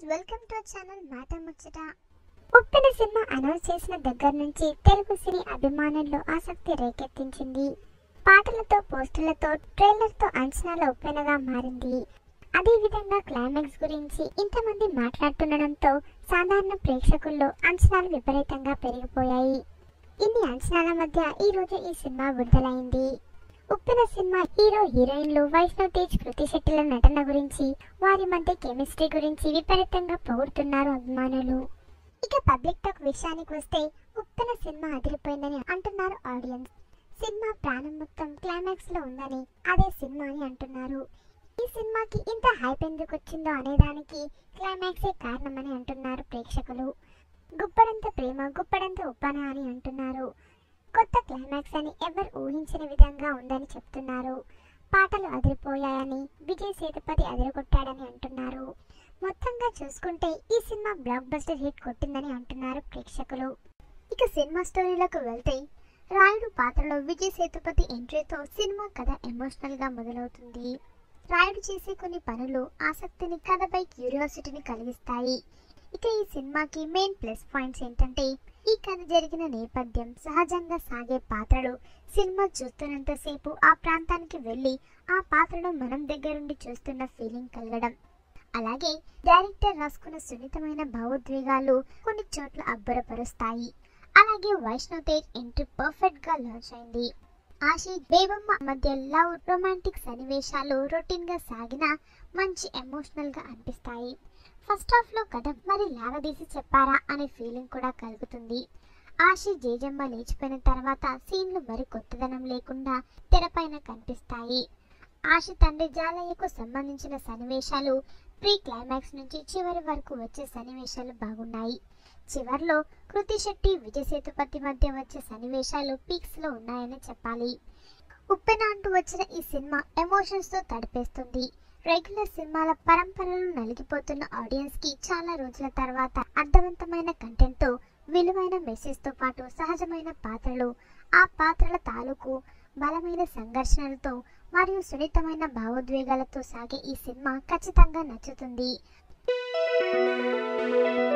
welcome to channel మాట ముచ్చట ఉప్పెన cinema announce చేసిన దగ్గర నుంచి తెలుగు సినీ అభిమానుల్లో ఆసక్తి రేకెత్తించింది పాటలతో పోస్టులతో ట్రైలర్తో అంచనాల ఉప్పెనగా మారింది అదేవిధంగా క్లైమాక్స్ గురించి ఇంతమంది మాట్లాడుతుండడంతో సాధారణ ప్రేక్షకుల్లో అంచనాలు విపరీతంగా పెరిగిపోయాయి ఇన్ని అంచనాల మధ్య ఈ రోజు ఈ సినిమా విడుదలైంది ఉప్పెన సినిమా హీరో హీరోయిన్లు వైష్ణవ్ తేజ్ కృతి శెట్టిల నటన గురించి వారి మధ్య కెమిస్ట్రీ గురించి విపరీతంగా పొగుడుతున్నారు అభిమానులు ఇక పబ్లిక్ టాక్ విషయానికి వస్తే ఉప్పెన సినిమా అదిరిపోయిందని అంటున్నారు ఆడియన్స్ సినిమా ప్రాణం మొత్తం క్లైమాక్స్ లో ఉందని అదే సినిమా అని అంటున్నారు ఈ సినిమాకి ఇంత హైప్ ఎందుకు వచ్చిందో అనేదానికి క్లైమాక్సే కారణమని అంటున్నారు ప్రేక్షకులు గుప్పడంత ప్రేమ గుప్పడంత ఉప్పన అని అంటున్నారు కొత్త క్లైమాక్స్ అని ఎవరు ఊహించిన విధంగా ఉందని చెప్తున్నారు పాటలు అదిరిపోయాయని విజయ్ సేతుపతి అదిరగొట్టాడని అంటున్నారు మొత్తంగా చూసుకుంటే ఈ సినిమా బ్లాక్ బస్టర్ హిట్ కొట్టిందని అంటున్నారు ప్రేక్షకులు ఇక సినిమా స్టోరీలకు వెళ్తే రాయుడు పాత్రలో విజయ్ సేతుపతి ఎంట్రీతో సినిమా కథ ఎమోషనల్ గా మొదలవుతుంది రాయుడు చేసే కొన్ని పనులు ఆసక్తిని కథపై క్యూరియాసిటీని కలిగిస్తాయి ఇక ఈ సినిమాకి మెయిన్ ప్లస్ పాయింట్స్ ఏంటంటే ఈ కథ జరిగిన నేపథ్యం సహజంగా సాగే పాత్రలు సినిమా చూస్తున్నంతసేపు ఆ ప్రాంతానికి వెళ్ళి ఆ పాత్రను మనం దగ్గరుండి చూస్తున్న ఫీలింగ్ కలగడం అలాగే డైరెక్టర్ రాసుకున్న సున్నితమైన భావోద్వేగాలు కొన్ని చోట్ల అబ్బురపరుస్తాయి అలాగే వైష్ణవ్ తేజ్ ఎంట్రీ పర్ఫెక్ట్ గా లాంచ్ అయింది ఆశి బేబమ్మ మధ్య లవ్ రొమాంటిక్ సన్నివేశాలు రొటీన్ గా సాగిన మంచి ఎమోషనల్ గా అనిపిస్తాయి ఫస్ట్ హాఫ్ లో కథ మరి లాగదీసి చెప్పారా అనే ఫీలింగ్ కూడా కలుగుతుంది ఆశి జేజమ్మ లేచిపోయిన తర్వాత సీన్లు మరి కొత్తదనం లేకుండా తెరపైన కనిపిస్తాయి ఆశి తండ్రి జాలయ్యకు సంబంధించిన సన్నివేశాలు ప్రీ క్లైమాక్స్ నుంచి చివరి వరకు వచ్చే సన్నివేశాలు బాగున్నాయి చివర్లో కృతి శెట్టి విజయ్ సేతుపతి మధ్య వచ్చే సన్నివేశాలు పీక్స్ లో ఉన్నాయని చెప్పాలి ఉప్పెన అంటూ వచ్చిన ఈ సినిమా ఎమోషన్స్ తో తడిపేస్తుంది రెగ్యులర్ సినిమాల పరంపరలో నలిగిపోతున్న ఆడియన్స్ కి చాలా రోజుల తర్వాత అర్థవంతమైన కంటెంట్ తో విలువైన మెసేజ్ తో పాటు సహజమైన పాత్రలు ఆ పాత్రల తాలూకు బలమైన సంఘర్షణలతో మరియు సున్నితమైన భావోద్వేగాలతో సాగే ఈ సినిమా ఖచ్చితంగా నచ్చుతుంది